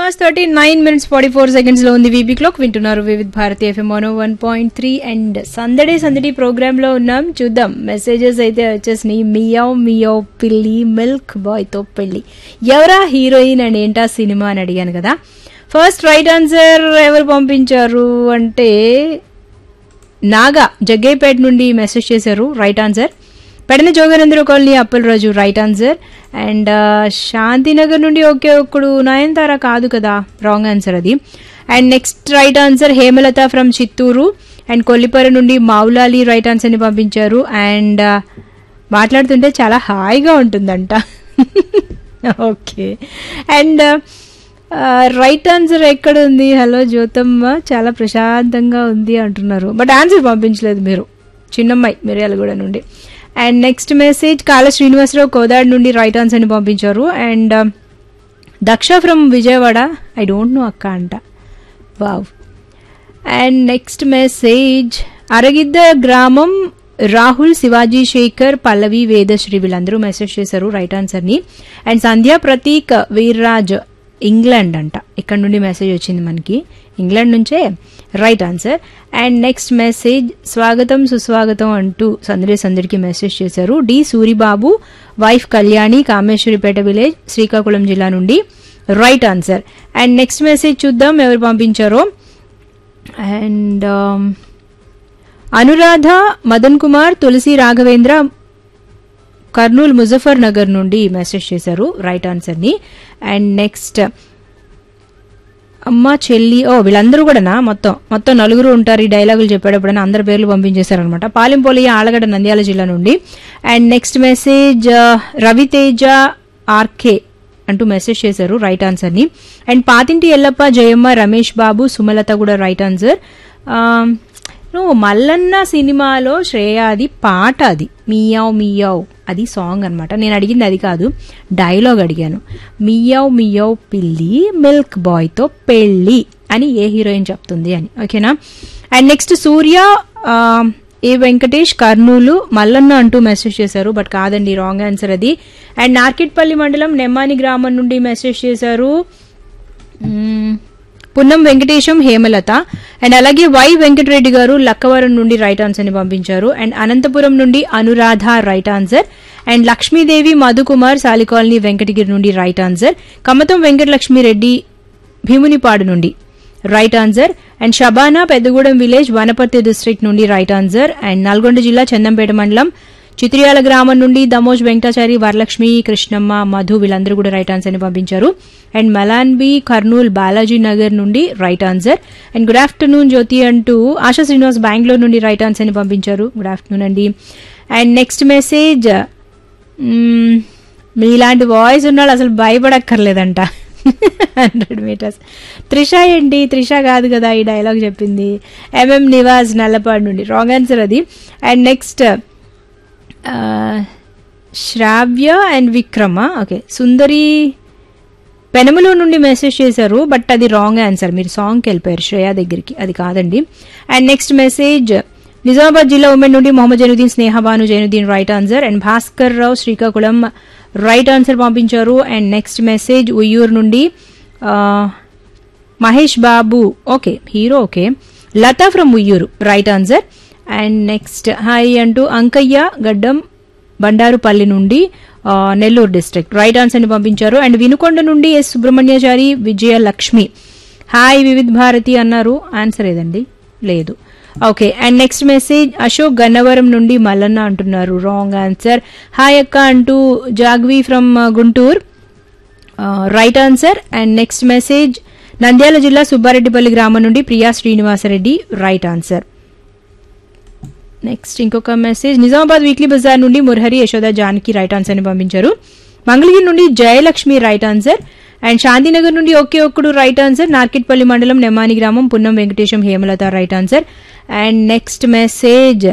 hours thirty nine minutes forty four seconds లో ఉంది VB clock వింటున్నారు Vividh Bharati FM one one point three and సందడే సందడి ప్రోగ్రామ్ లో ఉన్నాం చూద్దాం మెసేజెస్ అయితే వచ్చేసినాయి మియావ్ మియావ్ పిల్లి మిల్క్ బాయ్ తో పెళ్లి ఎవరా హీరోయిన్ అండ్ ఏంటా సినిమా అని అడిగాను కదా ఫస్ట్ రైట్ ఆన్సర్ ఎవరు పంపించారు అంటే నాగా జగ్గైపేట నుండి మెసేజ్ చేశారు right answer Pedana Joganendra colony Appalaraju right answer and Shantinagar నుండి ఒకే ఒక్కడు నయనతార కాదు కదా రాంగ్ ఆన్సర్ అది and next right answer Hemalatha from Chittoor and Kollipara నుండి మౌలాలి రైట్ ఆన్సర్ని పంపించారు అండ్ మాట్లాడుతుంటే చాలా హాయిగా ఉంటుందంట ఓకే అండ్ రైట్ ఆన్సర్ ఎక్కడ ఉంది హలో జ్యోతమ్మ చాలా ప్రశాంతంగా ఉంది అంటున్నారు బట్ ఆన్సర్ పంపించలేదు మీరు చిన్నమ్మాయి మిర్యాలగూడ నుండి అండ్ నెక్స్ట్ మెసేజ్ కాల శ్రీనివాసరావు కోదాడ్ నుండి రైట్ ఆన్సర్ ని పంపించారు and Daksha from Vijayawada I don't know అక్క అంట wow and next message Aragidda గ్రామం రాహుల్ శివాజీ శేఖర్ పల్లవి వేదశ్రీ వీళ్ళందరూ మెసేజ్ చేశారు రైట్ ఆన్సర్ని అండ్ సంధ్య ప్రతీక్ వీర్రాజ్ ఇంగ్లాండ్ అంట ఇక్కడ నుండి మెసేజ్ వచ్చింది మనకి ఇంగ్లాండ్ నుంచే right answer and next message స్వాగతం సుస్వాగతం అంటూ సందడి సందడికి మెసేజ్ చేశారు D Suribabu wife Kalyani Kameswaripeta village Srikakulam జిల్లా నుండి right answer and next message చూద్దాం ఎవరు పంపించారో అండ్ అనురాధ మదన్ కుమార్ తులసి రాఘవేంద్ర కర్నూలు ముజఫర్ నగర్ నుండి మెసేజ్ చేశారు రైట్ ఆన్సర్ని అండ్ నెక్స్ట్ అమ్మ చెల్లి ఓ వీళ్ళందరూ కూడానా మొత్తం మొత్తం నలుగురు ఉంటారు ఈ డైలాగులు చెప్పేటప్పుడైనా అందరి పేర్లు పంపించేశారనమాట పాలెంపోలి ఆలగడ్డ నంద్యాల జిల్లా నుండి and next message Raviteja RK అంటూ మెసేజ్ చేశారు రైట్ ఆన్సర్ని అండ్ పాతింటి ఎల్లప్ప జయమ్మ రమేష్ బాబు సుమలత కూడా రైట్ ఆన్సర్ నువ్వు మల్లన్న సినిమాలో శ్రేయాది పాట అది మియావ్ మియావ్ అది సాంగ్ అనమాట నేను అడిగింది అది కాదు డైలాగ్ అడిగాను మియావ్ మియావ్ పిల్లి మిల్క్ బాయ్తో పెళ్ళి అని ఏ హీరోయిన్ చెప్తుంది అని ఓకేనా and next Surya A Venkatesh Kurnool Mallanna అంటూ మెసేజ్ చేశారు బట్ కాదండి రాంగ్ ఆన్సర్ అది అండ్ నార్కెట్పల్లి మండలం నెమ్మాని గ్రామం నుండి మెసేజ్ చేశారు పున్నం వెంకటేశం హేమలత అండ్ అలాగే వై వెంకటరెడ్డి గారు లక్కవరం నుండి రైట్ ఆన్సర్ ని పంపించారు అండ్ అనంతపురం నుండి Anuradha right answer and Lakshmidevi Madhukumar Sali colony Venkatagiri నుండి రైట్ ఆన్సర్ కమతం వెంకటలక్ష్మిరెడ్డి భీమునిపాడు నుండి right answer and Shabana Peddagudem village Wanaparthy district నుండి రైట్ ఆన్సర్ అండ్ నల్గొండ జిల్లా చందంపేట మండలం చిత్రియాల గ్రామం నుండి దమోజ్ వెంకటాచారి వరలక్ష్మి కృష్ణమ్మ మధు వీళ్ళందరూ కూడా రైట్ ఆన్సర్ ని పంపించారు అండ్ మలాన్బి కర్నూల్ బాలాజీ నగర్ నుండి right answer and good afternoon Jyothi అంటూ ఆశా శ్రీనివాస్ బెంగళూరు నుండి రైట్ ఆన్సర్ ని పంపించారు గుడ్ ఆఫ్టర్నూన్ అండి అండ్ నెక్స్ట్ మెసేజ్ మీలాంటి వాయిస్ ఉన్నాడు అసలు భయపడక్కర్లేదంట హండ్రెడ్ మీటర్స్ త్రిష ఏంటి త్రిష కాదు కదా ఈ డైలాగ్ చెప్పింది ఎంఎం నివాస్ నల్లపాడు నుండి రాంగ్ ఆన్సర్ అది and next Shravya and Vikrama okay Sundari పెనములో నుండి మెసేజ్ చేశారు బట్ అది రాంగ్ ఆన్సర్ మీరు సాంగ్కి వెళ్ళిపోయారు శ్రేయ దగ్గరికి అది కాదండి అండ్ నెక్స్ట్ మెసేజ్ నిజామాబాద్ జిల్లా ఉమెన్ నుండి Mohammed Zainuddin Snehabanu Zainuddin right answer and Bhaskar Rao Srikakulam right answer పంపించారు అండ్ నెక్స్ట్ మెసేజ్ ఉయ్యూరు నుండి Mahesh Babu okay hero okay Latha from Uyyuru right answer and next hi అంటూ అంకయ్య గడ్డం బండారుపల్లి నుండి నెల్లూరు డిస్ట్రిక్ట్ రైట్ ఆన్సర్ ని పంపించారు అండ్ వినుకొండ నుండి ఎస్ సుబ్రహ్మణ్యాచారి విజయలక్ష్మి హాయ్ వివిధ్ భారతి అన్నారు ఆన్సర్ ఏదండి లేదు okay and next message Ashok Gannavaram నుండి మల్లన్న అంటున్నారు రాంగ్ ఆన్సర్ హాయ్ అక్క అంటూ Jagvi from Guntur right answer and next message Nandyal జిల్లా సుబ్బారెడ్డిపల్లి గ్రామం నుండి Priya Srinivasareddy right answer next ఇంకొక మెసేజ్ నిజామాబాద్ వీక్లీ బజార్ నుండి మురహరి యశోద జానకి రైట్ ఆన్సర్ ని పంపించారు మంగళగిరి నుండి Jayalakshmi right answer and Shantinagar నుండి ఒకే ఒక్కడు రైట్ ఆన్సర్ నార్కెట్పల్లి మండలం నెమ్మాని గ్రామం Punnam Venkatesham Hemalatha right answer and next message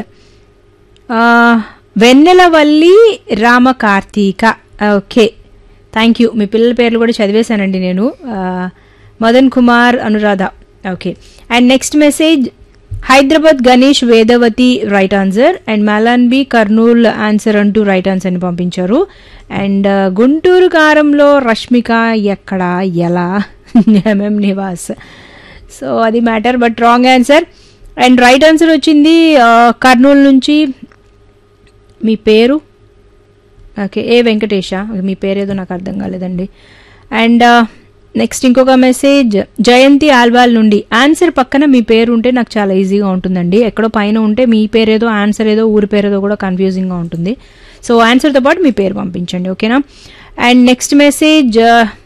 Vennelavalli Rama Karthika okay thank you మీ పిల్లల పేర్లు కూడా చదివేశానండి నేను Madan Kumar Anuradha okay and next message Hyderabad Ganesh Vedavathi right answer and Malanbi Kurnool answer అంటూ రైట్ ఆన్సర్ని పంపించారు అండ్ గుంటూరు కారంలో రష్మిక ఎక్కడ ఎలా ఎంఎం నివాస్ సో అది matter but wrong answer and right answer వచ్చింది ఆ, కర్నూలు నుంచి మీ పేరు ఓకే ఏ వెంకటేష మీ పేరేదో నాకు అర్థం కాలేదండి అండ్ నెక్స్ట్ ఇంకొక మెసేజ్ జయంతి ఆల్వాల్ నుండి ఆన్సర్ పక్కన మీ పేరు ఉంటే నాకు చాలా ఈజీగా ఉంటుందండి ఎక్కడో పైన ఉంటే మీ పేరేదో ఆన్సర్ ఏదో ఊరి పేరేదో కూడా కన్ఫ్యూజింగ్గా ఉంటుంది సో ఆన్సర్తో పాటు మీ పేరు పంపించండి ఓకేనా and next message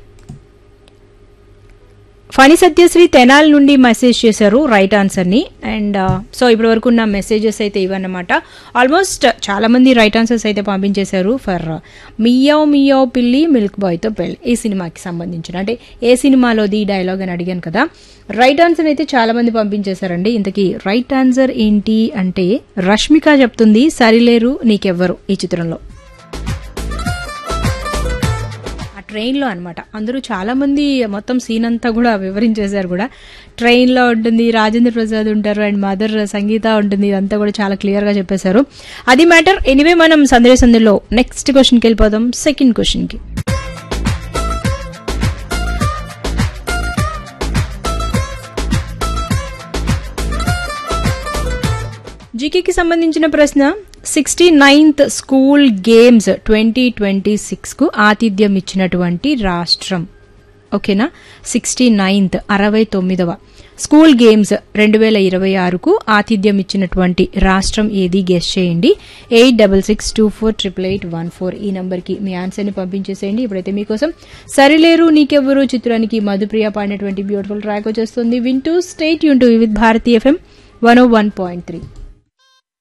Phani Satyasri Tenali నుండి మెసేజ్ చేశారు రైట్ ఆన్సర్ని అండ్ సో ఇప్పటి వరకు ఉన్న మెసేజెస్ అయితే ఇవన్నమాట ఆల్మోస్ట్ చాలా మంది రైట్ ఆన్సర్స్ అయితే పంపించేశారు ఫర్ మియావ్ మియావ్ పిల్లి మిల్క్ బాయ్తో పెళ్ళి ఈ సినిమాకి సంబంధించిన అంటే ఏ సినిమాలోది ఈ డైలాగ్ అని అడిగాను కదా రైట్ ఆన్సర్ అయితే చాలా మంది పంపించేశారండి ఇంతకీ రైట్ ఆన్సర్ ఏంటి అంటే రష్మిక చెప్తుంది సరిలేరు నీకెవ్వరు ఈ చిత్రంలో ఆ ట్రైన్లో అనమాట అందరూ చాలా మంది మొత్తం సీన్ అంతా కూడా వివరించేశారు కూడా ట్రైన్లో ఉంటుంది రాజేంద్ర ప్రసాద్ ఉంటారు అండ్ మదర్ సంగీత ఉంటుంది ఇదంతా కూడా చాలా క్లియర్గా చెప్పేశారు అది మ్యాటర్ ఎనివే మనం సందేశ సందులో నెక్స్ట్ క్వశ్చన్కి వెళ్ళిపోదాం సెకండ్ క్వశ్చన్కి జీకేకి సంబంధించిన ప్రశ్న sixty ninth school games twenty twenty సిక్స్కు ఆతిథ్యం ఇచ్చినటువంటి రాష్ట్రం ఓకేనా సిక్స్టీ నైన్త్ అరవై తొమ్మిదవ స్కూల్ గేమ్స్ రెండు వేల ఇరవై ఆరుకు ఆతిథ్యం ఇచ్చినటువంటి రాష్ట్రం ఏది గెస్ట్ చేయండి eight double six two four triple eight one four ఈ నంబర్కి మీ ఆన్సర్ని పంపించేసేయండి ఇప్పుడైతే మీకోసం సరిలేరు నీకెవ్వరు చిత్రానికి మధుప్రియ పాడినటువంటి బ్యూటిఫుల్ ట్రాక్ వచ్చేస్తుంది వింటూ స్టేట్ యూన్ to Vividh Bharati FM one O one point three